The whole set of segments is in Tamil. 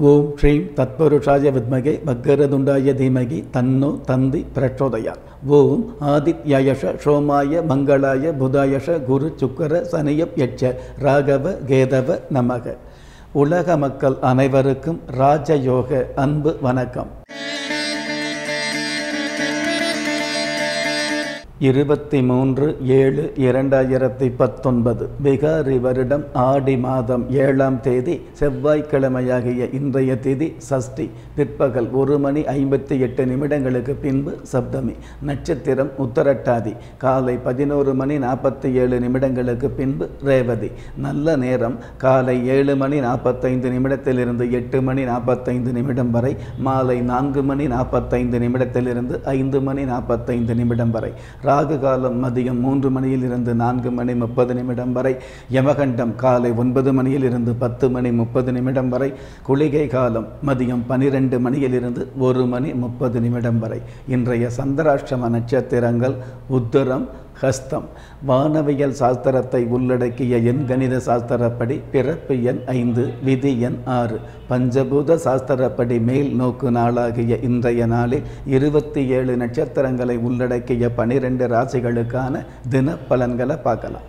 ஓம் ஸ்ரீம் தத்பருஷாய வித்மகே பக்கரதுண்டாய தீமகி தன்னோ தந்தி பிரச்சோதயா ஓம் ஆதித்யயஷ சோமாய மங்களாய புதாயஷ குரு சுக்கர சனியப் யட்ச ராகவ கேதவ நமக உலக மக்கள் அனைவருக்கும் ராஜயோக அன்பு வணக்கம் இருபத்தி மூன்று ஏழு இரண்டாயிரத்தி பத்தொன்பது பிகாரி வருடம் ஆடி மாதம் ஏழாம் தேதி செவ்வாய்க்கிழமையாகிய இன்றைய திதி சஷ்டி பிற்பகல் ஒரு மணி ஐம்பத்தி எட்டு நிமிடங்களுக்கு பின்பு சப்தமி நட்சத்திரம் உத்தரட்டாதி காலை பதினோரு மணி நாற்பத்தி ஏழு நிமிடங்களுக்கு பின்பு ரேவதி நல்ல நேரம் காலை ஏழு மணி நாற்பத்தைந்து நிமிடத்திலிருந்து எட்டு மணி நாற்பத்தைந்து நிமிடம் வரை மாலை நான்கு மணி நாற்பத்தைந்து நிமிடத்திலிருந்து ஐந்து மணி நாற்பத்தைந்து நிமிடம் வரை ராகு காலம் மதியம் மூன்று மணியிலிருந்து நான்கு மணி முப்பது நிமிடம் வரை யமகண்டம் காலை ஒன்பது மணியிலிருந்து பத்து மணி முப்பது நிமிடம் வரை குளிகை காலம் மதியம் பனிரெண்டு மணியிலிருந்து ஒரு மணி முப்பது நிமிடம் வரை இன்றைய சந்திராஷ்டம நட்சத்திரங்கள் உத்தரம் ஹஸ்தம் வானவியல் சாஸ்திரத்தை உள்ளடக்கிய எண் கணித சாஸ்திரப்படி பிறப்பு எண் ஐந்து விதி எண் ஆறு பஞ்சபூத சாஸ்திரப்படி மேல் நோக்கு நாளாகிய இன்றைய நாளில் இருபத்தி ஏழு நட்சத்திரங்களை உள்ளடக்கிய பனிரெண்டு ராசிகளுக்கான தின பலன்களை பார்க்கலாம்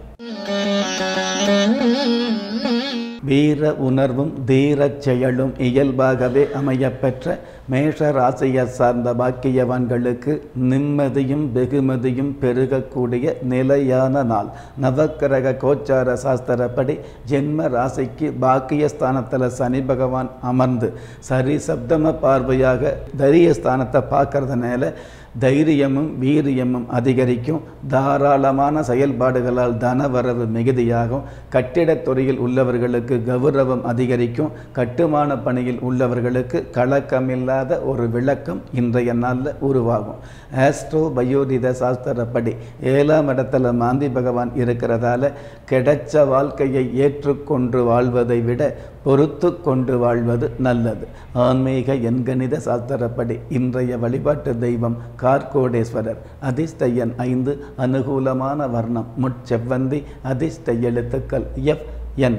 வீர உணர்வும் தீரச் செயலும் இயல்பாகவே அமையப்பெற்ற மேஷ ராசியை சார்ந்த பாக்கியவான்களுக்கு நிம்மதியும் வெகுமதியும் பெருகக்கூடிய நிலையான நாள் நவக்கிரக கோச்சார சாஸ்திரப்படி ஜென்ம ராசிக்கு பாக்கியஸ்தானத்தில் சனி பகவான் அமர்ந்து சரி சப்தம பார்வையாக தரிய ஸ்தானத்தை பார்க்கறதுனால தைரியமும் வீரியமும் அதிகரிக்கும் தாராளமான செயல்பாடுகளால் தனவரவு மிகுதியாகும் கட்டிடத் துறையில் உள்ளவர்களுக்கு கௌரவம் அதிகரிக்கும் கட்டுமான பணியில் உள்ளவர்களுக்கு கலக்கமில்லாத ஒரு விளக்கம் இன்றைய நாளில் உருவாகும் ஆஸ்ட்ரோ பயோதித சாஸ்திரப்படி ஏழாம் இடத்துல மாந்தி பகவான் இருக்கிறதால கிடைச்ச வாழ்க்கையை ஏற்றுக்கொண்டு வாழ்வதை விட பொறுத்து கொண்டு வாழ்வது நல்லது ஆன்மீக எண்கணித சாஸ்திரப்படி இன்றைய வழிபாட்டு தெய்வம் கார்கோடேஸ்வரர் அதிர்ஷ்ட எண் ஐந்து அனுகூலமான வர்ணம் முட்செவ்வந்தி அதிர்ஷ்ட எழுத்துக்கள் எஃப் என்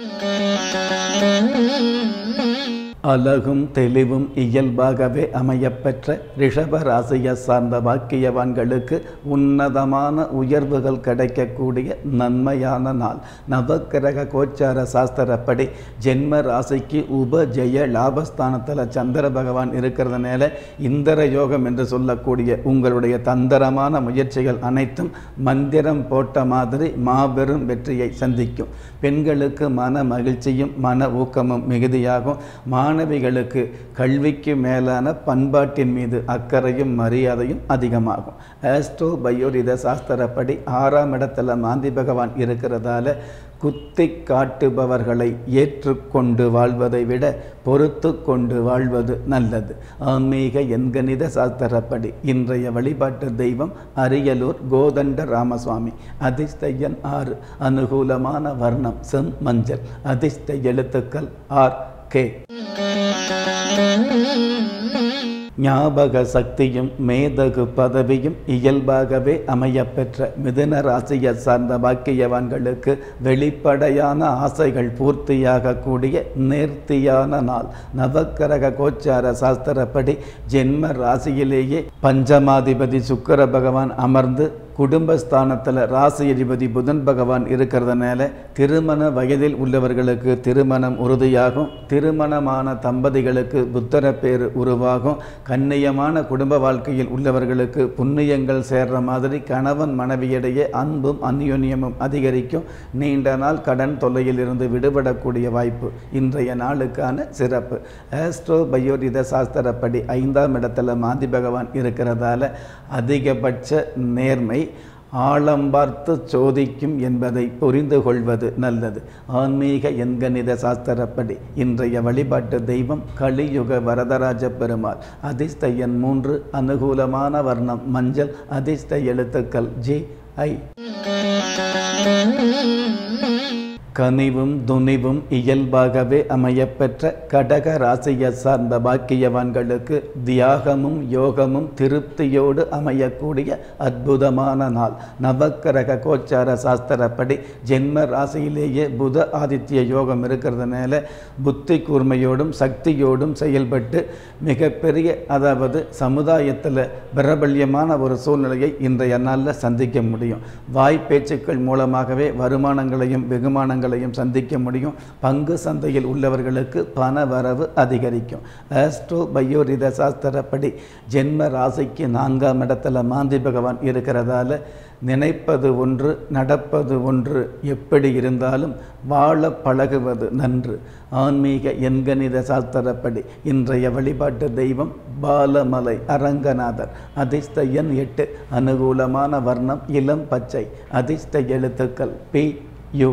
அழகும் தெளிவும் இயல்பாகவே அமையப்பெற்ற ரிஷப ராசியை சார்ந்த பாக்கியவான்களுக்கு உன்னதமான உயர்வுகள் கிடைக்கக்கூடிய நன்மையான நாள் நவக்கிரக கோச்சார சாஸ்திரப்படி ஜென்ம ராசிக்கு உப ஜெய லாபஸ்தானத்தில் சந்திர பகவான் இருக்கிறதுனால இந்திர யோகம் என்று சொல்லக்கூடிய உங்களுடைய தந்திரமான முயற்சிகள் அனைத்தும் மந்திரம் போட்ட மாதிரி மாபெரும் வெற்றியை சந்திக்கும் பெண்களுக்கு மன மகிழ்ச்சியும் மன ஊக்கமும் மிகுதியாகும் மாணவிகளுக்கு கல்விக்கு மேலான பண்பாட்டின் மீது அக்கறையும் மரியாதையும் அதிகமாகும் ஆஸ்ட்ரோ பயோரித சாஸ்திரப்படி ஆறாம் இடத்துல மாந்தி பகவான் இருக்கிறதால குத்தி காட்டுபவர்களை ஏற்றுக்கொண்டு வாழ்வதை விட பொறுத்து கொண்டு வாழ்வது நல்லது ஆன்மீக எண்கணித சாஸ்திரப்படி இன்றைய வழிபாட்டு தெய்வம் அரியலூர் கோதண்ட ராமசுவாமி அதிர்ஷ்ட எண் ஆறு அனுகூலமான வர்ணம் செம் மஞ்சள் அதிர்ஷ்ட எழுத்துக்கள் ஆர் கே ஞாபக சக்தியும் மேதகு பதவியும் இயல்பாகவே அமையப்பெற்ற மிதுன ராசியை சார்ந்த பாக்கியவான்களுக்கு வெளிப்படையான ஆசைகள் பூர்த்தியாகக்கூடிய நேர்த்தியான நாள் நவக்கிரக கோச்சார சாஸ்திரப்படி ஜென்ம ராசியிலேயே பஞ்சமாதிபதி சுக்கர பகவான் அமர்ந்து குடும்பஸ்தானத்தில் ராசி அதிபதி புதன் பகவான் இருக்கிறதுனால திருமண வயதில் உள்ளவர்களுக்கு திருமணம் உறுதியாகும் திருமணமான தம்பதிகளுக்கு புத்தர பேர் உருவாகும் கண்ணியமான குடும்ப வாழ்க்கையில் உள்ளவர்களுக்கு புண்ணியங்கள் சேர்ற மாதிரி கணவன் மனைவியிடையே அன்பும் அந்யோன்யமும் அதிகரிக்கும் நீண்ட நாள் கடன் தொல்லையில் இருந்து விடுபடக்கூடிய வாய்ப்பு இன்றைய நாளுக்கான சிறப்பு ஆஸ்ட்ரோ பயோரித சாஸ்திரப்படி ஐந்தாம் இடத்துல மாந்தி பகவான் இருக்கிறதால அதிகபட்ச நேர்மை ஆழம் பார்த்து சோதிக்கும் என்பதை புரிந்து கொள்வது நல்லது ஆன்மீக எண்கணித சாஸ்திரப்படி இன்றைய வழிபாட்டு தெய்வம் கலியுக வரதராஜ பெருமாள் அதிர்ஷ்ட எண் மூன்று அனுகூலமான வர்ணம் மஞ்சள் அதிர்ஷ்ட எழுத்துக்கள் ஜி ஐ கனிவும் துணிவும் இயல்பாகவே அமையப்பெற்ற கடக ராசியை சார்ந்த பாக்கியவான்களுக்கு தியாகமும் யோகமும் திருப்தியோடு அமையக்கூடிய அற்புதமான நாள் நவக்கிரக கோச்சார சாஸ்திரப்படி ஜென்ம ராசியிலேயே புத ஆதித்ய யோகம் இருக்கிறதுனால புத்தி கூர்மையோடும் சக்தியோடும் செயல்பட்டு மிகப்பெரிய அதாவது சமுதாயத்தில் பிரபல்யமான ஒரு சூழ்நிலையை இன்றைய நாளில் சந்திக்க முடியும் வாய் பேச்சுக்கள் மூலமாகவே வருமானங்களையும் வெகுமானங்களையும் சந்திக்க முடியும் பங்கு சந்தையில் உள்ளவர்களுக்கு பண வரவு அதிகரிக்கும் ஆஸ்ட்ரோ பயோரித சாஸ்திரப்படி ஜென்ம ராசிக்கு நான்காம் இடத்துல மாந்தி பகவான் இருக்கிறதால நினைப்பது ஒன்று நடப்பது ஒன்று எப்படி இருந்தாலும் வாழ பழகுவது நன்று ஆன்மீக எண்கணித சாஸ்திரப்படி இன்றைய வழிபாட்டு தெய்வம் பாலமலை அரங்கநாதர் அதிர்ஷ்ட எண் எட்டு அனுகூலமான வர்ணம் இளம் பச்சை அதிர்ஷ்ட எழுத்துக்கள் பி யு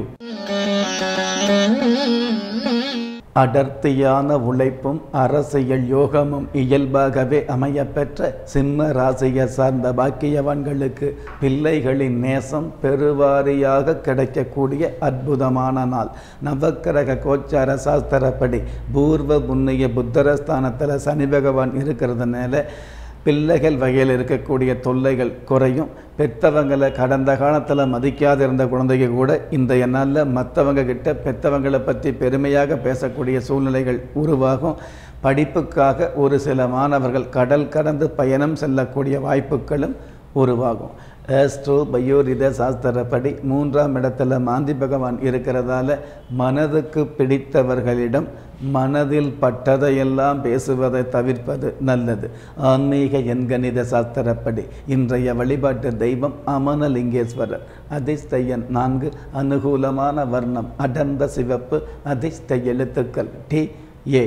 அடர்த்தியான உழைப்பும் அரசியல் யோகமும் இயல்பாகவே அமையப்பெற்ற சிம்ம ராசியை சார்ந்த பாக்கியவான்களுக்கு பிள்ளைகளின் நேசம் பெருவாரியாக கிடைக்கக்கூடிய அற்புதமான நாள் நவக்கிரக கோச்சார சாஸ்திரப்படி பூர்வ புண்ணிய புத்தரஸ்தானத்தில் சனி பகவான் இருக்கிறதுனால பிள்ளைகள் வகையில் இருக்கக்கூடிய தொல்லைகள் குறையும் பெற்றவங்களை கடந்த காலத்தில் மதிக்காத இருந்த குழந்தைங்க கூட இன்றைய நாளில் மற்றவங்க கிட்ட பெற்றவங்களை பற்றி பெருமையாக பேசக்கூடிய சூழ்நிலைகள் உருவாகும் படிப்புக்காக ஒரு சில மாணவர்கள் கடல் கடந்து பயணம் செல்லக்கூடிய வாய்ப்புகளும் உருவாகும் ஆஸ்ட்ரோ பயோரித சாஸ்திரப்படி மூன்றாம் இடத்துல மாந்தி பகவான் இருக்கிறதால மனதுக்கு பிடித்தவர்களிடம் மனதில் பட்டதையெல்லாம் பேசுவதை தவிர்ப்பது நல்லது ஆன்மீக எண்கணித சாஸ்திரப்படி இன்றைய வழிபாட்டு தெய்வம் அமனலிங்கேஸ்வரர் அதிர்ஷ்டயன் நான்கு அனுகூலமான வர்ணம் அடர்ந்த சிவப்பு அதிர்ஷ்ட எழுத்துக்கள் டி ஏ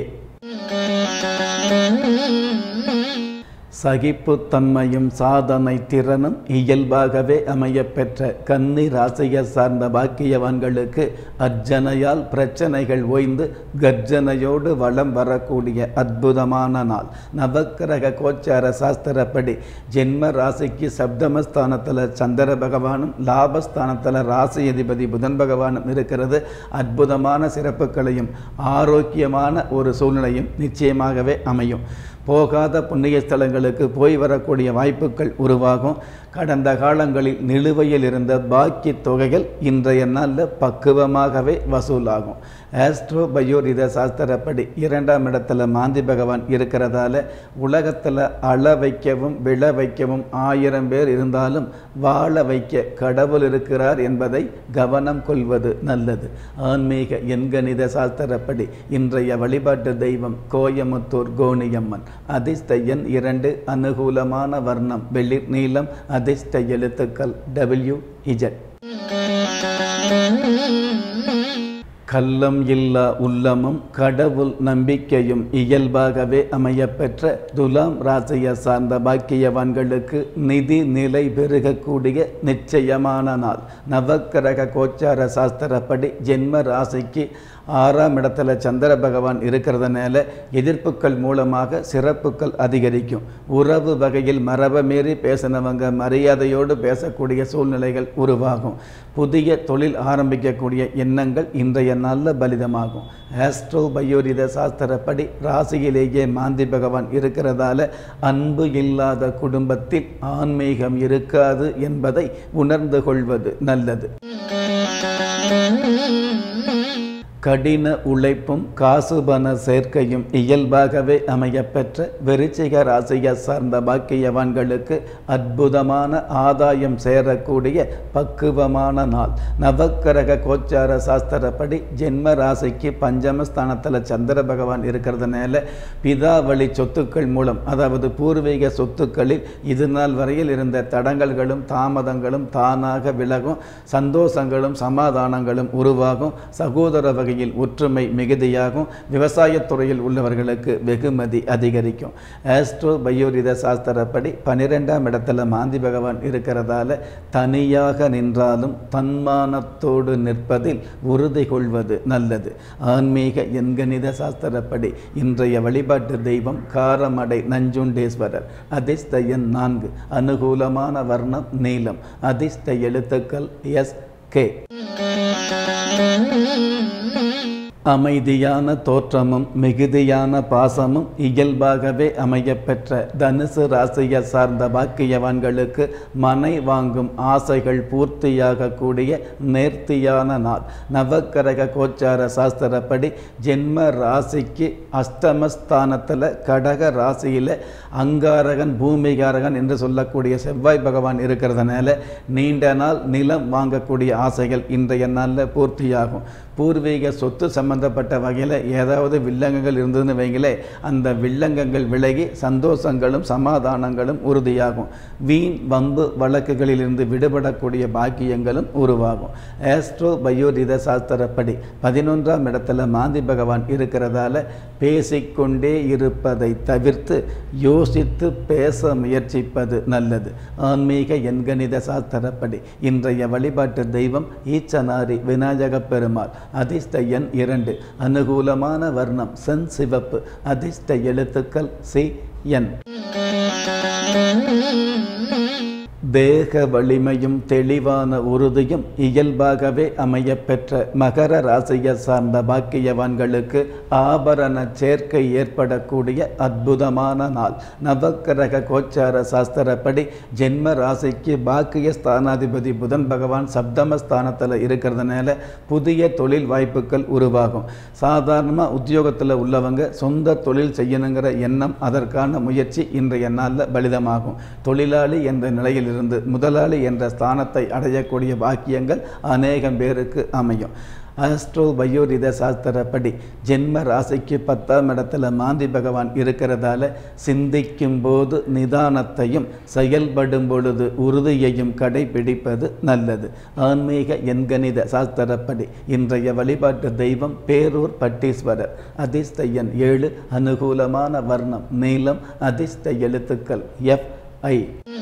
சகிப்புத்தன்மையும் சாதனை திறனும் இயல்பாகவே அமையப்பெற்ற கன்னி ராசியை சார்ந்த பாக்கியவான்களுக்கு அர்ச்சனையால் பிரச்சனைகள் ஓய்ந்து கர்ஜனையோடு வளம் வரக்கூடிய அற்புதமான நாள் நவக்கிரக கோச்சார சாஸ்திரப்படி ஜென்ம ராசிக்கு சப்தமஸ்தானத்தில் சந்திர பகவானும் லாபஸ்தானத்தில் ராசி அதிபதி புதன் பகவானும் இருக்கிறது அற்புதமான சிறப்புகளையும் ஆரோக்கியமான ஒரு சூழ்நிலையும் நிச்சயமாகவே அமையும் போகாத புண்ணிய ஸ்தலங்களுக்கு போய் வரக்கூடிய வாய்ப்புகள் உருவாகும் கடந்த காலங்களில் நிலுவையில் இருந்த பாக்கி தொகைகள் இன்றைய நாளில் பக்குவமாகவே வசூலாகும் ஆஸ்ட்ரோ பயோரித சாஸ்திரப்படி இரண்டாம் இடத்துல மாந்தி பகவான் இருக்கிறதால உலகத்தில் அள வைக்கவும் விழ வைக்கவும் ஆயிரம் பேர் இருந்தாலும் வாழ வைக்க கடவுள் இருக்கிறார் என்பதை கவனம் கொள்வது நல்லது ஆன்மீக எண்கணித சாஸ்திரப்படி இன்றைய வழிபாட்டு தெய்வம் கோயமுத்தூர் கோணியம்மன் அதிர்ஷ்ட எண் இரண்டு அனுகூலமான வர்ணம் வெளிர் நீளம் அதிர்ஷ்ட எழுத்துக்கள் டபிள்யூ இஜட் கள்ளம் இல்லா உள்ளமும் கடவுள் நம்பிக்கையும் இயல்பாகவே அமையப்பெற்ற துலாம் ராசியை சார்ந்த பாக்கியவான்களுக்கு நிதி நிலை பெருகக்கூடிய நிச்சயமான நாள் நவக்கிரக கோச்சார சாஸ்திரப்படி ஜென்ம ராசிக்கு ஆறாம் இடத்துல சந்திர பகவான் இருக்கிறதுனால எதிர்ப்புகள் மூலமாக சிறப்புகள் அதிகரிக்கும் உறவு வகையில் மரபை மீறி பேசினவங்க மரியாதையோடு பேசக்கூடிய சூழ்நிலைகள் உருவாகும் புதிய தொழில் ஆரம்பிக்கக்கூடிய எண்ணங்கள் இன்றைய நாளில் பலிதமாகும் ஆஸ்ட்ரோ பயோரித சாஸ்திரப்படி ராசியிலேயே மாந்தி பகவான் இருக்கிறதால அன்பு இல்லாத குடும்பத்தில் ஆன்மீகம் இருக்காது என்பதை உணர்ந்து கொள்வது நல்லது கடின உழைப்பும் காசுபண சேர்க்கையும் இயல்பாகவே அமையப்பெற்ற விருச்சிக ராசியை சார்ந்த பாக்கியவான்களுக்கு அற்புதமான ஆதாயம் சேரக்கூடிய பக்குவமான நாள் நவக்கிரக கோச்சார சாஸ்திரப்படி ஜென்ம ராசிக்கு பஞ்சமஸ்தானத்தில் சந்திர பகவான் இருக்கிறதுனால பிதா வழி சொத்துக்கள் மூலம் அதாவது பூர்வீக சொத்துக்களில் இது நாள் வரையில் இருந்த தடங்கல்களும் தாமதங்களும் தானாக விலகும் சந்தோஷங்களும் சமாதானங்களும் உருவாகும் சகோதர வகையில் ஒற்றுமை மிகுதியாகும் விவசாயத்துறையில் உள்ளவர்களுக்கு வெகுமதி அதிகரிக்கும் ஆஸ்ட்ரோ பயோரித சாஸ்திரப்படி பன்னிரெண்டாம் இடத்துல மாந்தி பகவான் இருக்கிறதால தனியாக நின்றாலும் தன்மானத்தோடு நிற்பதில் உறுதி கொள்வது நல்லது ஆன்மீக எண்கணித சாஸ்திரப்படி இன்றைய வழிபாட்டு தெய்வம் காரமடை நஞ்சுண்டேஸ்வரர் அதிர்ஷ்ட எண் நான்கு அனுகூலமான வர்ணம் நீலம் அதிர்ஷ்ட எழுத்துக்கள் எஸ் கே அமைதியான தோற்றமும் மிகுதியான பாசமும் இயல்பாகவே அமையப்பெற்ற தனுசு ராசியை சார்ந்த பாக்கியவான்களுக்கு மனை வாங்கும் ஆசைகள் பூர்த்தியாகக்கூடிய நேர்த்தியான நாள் நவக்கரக கோச்சார சாஸ்திரப்படி ஜென்ம ராசிக்கு அஷ்டமஸ்தானத்தில் கடக ராசியில் அங்காரகன் பூமிகாரகன் என்று சொல்லக்கூடிய செவ்வாய் பகவான் இருக்கிறதுனால நீண்ட நாள் நிலம் வாங்கக்கூடிய ஆசைகள் இன்றைய நாளில் பூர்த்தியாகும் பூர்வீக சொத்து சம்பந்தப்பட்ட வகையில் ஏதாவது வில்லங்கங்கள் இருந்ததுன்னு வைங்களே அந்த வில்லங்கங்கள் விலகி சந்தோஷங்களும் சமாதானங்களும் உறுதியாகும் வீண் வம்பு வழக்குகளிலிருந்து விடுபடக்கூடிய பாக்கியங்களும் உருவாகும் ஆஸ்ட்ரோ பயோரித சாஸ்திரப்படி பதினொன்றாம் இடத்துல மாந்தி பகவான் இருக்கிறதால பேசிக்கொண்டே இருப்பதை தவிர்த்து யோசித்து பேச முயற்சிப்பது நல்லது ஆன்மீக எண்கணித சாஸ்திரப்படி இன்றைய வழிபாட்டு தெய்வம் ஈச்சனாரி விநாயக பெருமாள் அதிர்ஷ்ட எண் இரண்டு அனுகூலமான வர்ணம் சென் சிவப்பு அதிர்ஷ்ட எழுத்துக்கள் சி என் தேக வலிமையும் தெளிவான உறுதியும் இயல்பாகவே அமையப்பெற்ற மகர ராசியை சார்ந்த பாக்கியவான்களுக்கு ஆபரண சேர்க்கை ஏற்படக்கூடிய அற்புதமான நாள் நவக்கிரக கோச்சார சாஸ்திரப்படி ஜென்ம ராசிக்கு பாக்கிய ஸ்தானாதிபதி புதன் பகவான் சப்தம ஸ்தானத்தில் இருக்கிறதுனால புதிய தொழில் வாய்ப்புகள் உருவாகும் சாதாரணமாக உத்தியோகத்தில் உள்ளவங்க சொந்த தொழில் செய்யணுங்கிற எண்ணம் அதற்கான முயற்சி இன்றைய நாளில் பலிதமாகும் தொழிலாளி என்ற நிலையில் இருந்து முதலாளி என்ற ஸ்தானத்தை அடையக்கூடிய பாக்கியங்கள் அநேகம் பேருக்கு அமையும் அஸ்ட்ரோ பயோரித சாஸ்திரப்படி ஜென்ம ராசிக்கு பத்தாம் இடத்துல மாந்தி பகவான் இருக்கிறதால சிந்திக்கும் போது நிதானத்தையும் செயல்படும் பொழுது உறுதியையும் கடைபிடிப்பது நல்லது ஆன்மீக எண்கணித சாஸ்திரப்படி இன்றைய வழிபாட்டு தெய்வம் பேரூர் பட்டீஸ்வரர் அதிர்ஷ்ட எண் ஏழு அனுகூலமான வர்ணம் நீளம் அதிர்ஷ்ட எழுத்துக்கள் எஃப் ஐ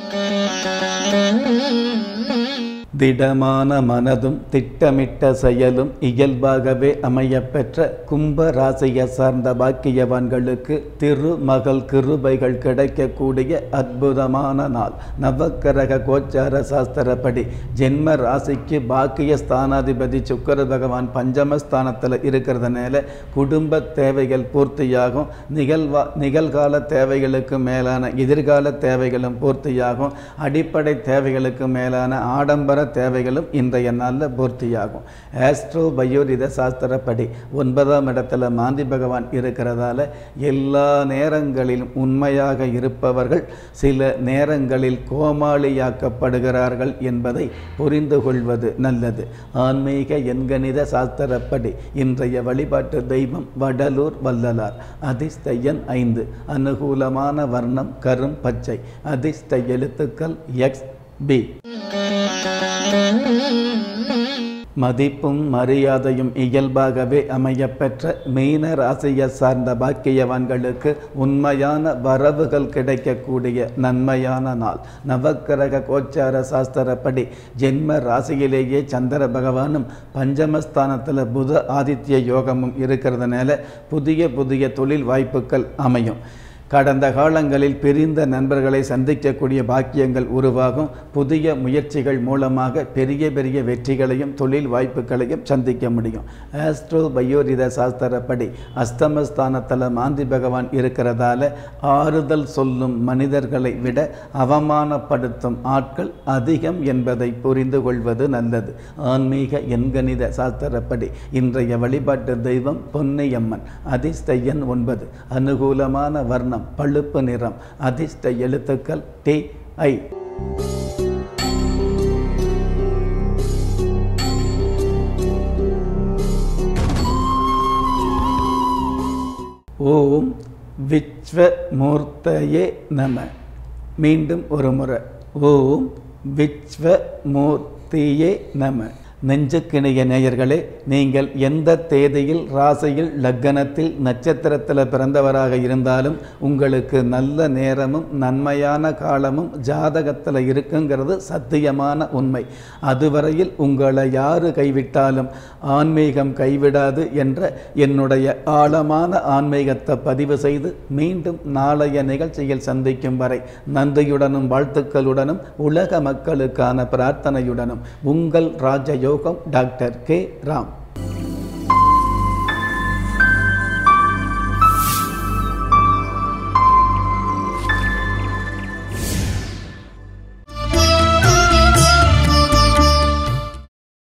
திடமான மனதும் திட்டமிட்ட செயலும் இயல்பாகவே அமையப்பெற்ற கும்ப ராசியை சார்ந்த பாக்கியவான்களுக்கு திருமகள் கிருபைகள் கிடைக்கக்கூடிய அற்புதமான நாள் நவக்கிரக கோச்சார சாஸ்திரப்படி ஜென்ம ராசிக்கு பாக்கிய ஸ்தானாதிபதி சுக்கர பகவான் பஞ்சமஸ்தானத்தில் இருக்கிறதுனால குடும்ப தேவைகள் பூர்த்தியாகும் நிகழ்வா நிகழ்கால தேவைகளுக்கு மேலான எதிர்கால தேவைகளும் பூர்த்தியாகும் அடிப்படை தேவைகளுக்கு மேலான ஆடம்பர தேவைகளும் இன்றைய நாளில் பூர்த்தியாகும் ஆஸ்ட்ரோ பயோரித சாஸ்திரப்படி ஒன்பதாம் இடத்துல மாந்தி பகவான் இருக்கிறதால எல்லா நேரங்களிலும் உண்மையாக இருப்பவர்கள் சில நேரங்களில் கோமாளியாக்கப்படுகிறார்கள் என்பதை புரிந்து கொள்வது நல்லது ஆன்மீக எண்கணித சாஸ்திரப்படி இன்றைய வழிபாட்டு தெய்வம் வடலூர் வல்லலார் அதிர்ஷ்ட எண் ஐந்து அனுகூலமான வர்ணம் கரும் பச்சை அதிர்ஷ்ட எழுத்துக்கள் எக்ஸ் பி மதிப்பும் மரியாதையும் இயல்பாகவே அமையப்பெற்ற மீன ராசியை சார்ந்த பாக்கியவான்களுக்கு உண்மையான வரவுகள் கிடைக்கக்கூடிய நன்மையான நாள் நவக்கிரக கோச்சார சாஸ்திரப்படி ஜென்ம ராசியிலேயே சந்திர பகவானும் பஞ்சமஸ்தானத்தில் புத ஆதித்ய யோகமும் இருக்கிறதுனால புதிய புதிய தொழில் வாய்ப்புகள் அமையும் கடந்த காலங்களில் பிரிந்த நண்பர்களை சந்திக்கக்கூடிய பாக்கியங்கள் உருவாகும் புதிய முயற்சிகள் மூலமாக பெரிய பெரிய வெற்றிகளையும் தொழில் வாய்ப்புகளையும் சந்திக்க முடியும் ஆஸ்ட்ரோ பயோரித சாஸ்திரப்படி அஸ்தமஸ்தானத்தில் மாந்தி பகவான் இருக்கிறதால ஆறுதல் சொல்லும் மனிதர்களை விட அவமானப்படுத்தும் ஆட்கள் அதிகம் என்பதை புரிந்து கொள்வது நல்லது ஆன்மீக எண்கணித சாஸ்திரப்படி இன்றைய வழிபாட்டு தெய்வம் பொன்னையம்மன் அதிர்ஷ்ட எண் ஒன்பது அனுகூலமான வர்ணம் பழுப்பு நிறம் அதிர்ஷ்ட எழுத்துக்கள் டி ஐ ஓம் விஸ்வமூர்த்தயே நம மீண்டும் ஒரு முறை ஓம் விஸ்வமூர்த்தியே நம நெஞ்சுக்கிணைய நேயர்களே நீங்கள் எந்த தேதியில் ராசியில் லக்கணத்தில் நட்சத்திரத்தில் பிறந்தவராக இருந்தாலும் உங்களுக்கு நல்ல நேரமும் நன்மையான காலமும் ஜாதகத்தில் இருக்குங்கிறது சத்தியமான உண்மை அதுவரையில் உங்களை யாரு கைவிட்டாலும் ஆன்மீகம் கைவிடாது என்ற என்னுடைய ஆழமான ஆன்மீகத்தை பதிவு செய்து மீண்டும் நாளைய நிகழ்ச்சியில் சந்திக்கும் வரை நன்றியுடனும் வாழ்த்துக்களுடனும் உலக மக்களுக்கான பிரார்த்தனையுடனும் உங்கள் ராஜயோக யோகம் டாக்டர் கே ராம்